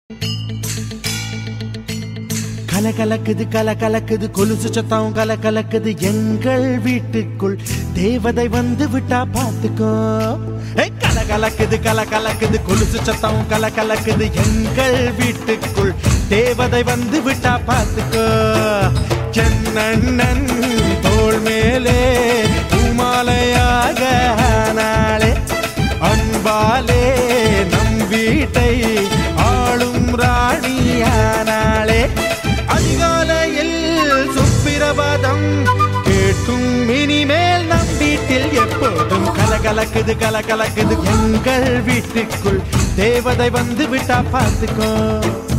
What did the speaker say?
கல கலக்குது கல கலக்குது கொலுசு சத்தம் கல கலக்குது எங்கள் வீட்டுக்குள் தேவதை வந்து விட்டா பாத்துக்கோ ஏய், கல கலக்குது கல கலக்குது கொலுசு சத்தம் கல கலக்குது எங்கள் வீட்டுக்குள் தேவதை வந்து விட்டா பாத்துக்கோ சென்னண்ணன் தோள் மேலே பூமாலையாக நாளே அன்பாலே நம் வீட்டை ஆளும் ராணியானாளே அதிகாலையில் சுப்பிரபாதம் கேட்கும் இனிமேல் நம் வீட்டில் எப்போதும் கலகலக்குது கலகலக்குது எங்கள் வீட்டுக்குள் தேவதை வந்து விட்டா பார்த்துக்கோ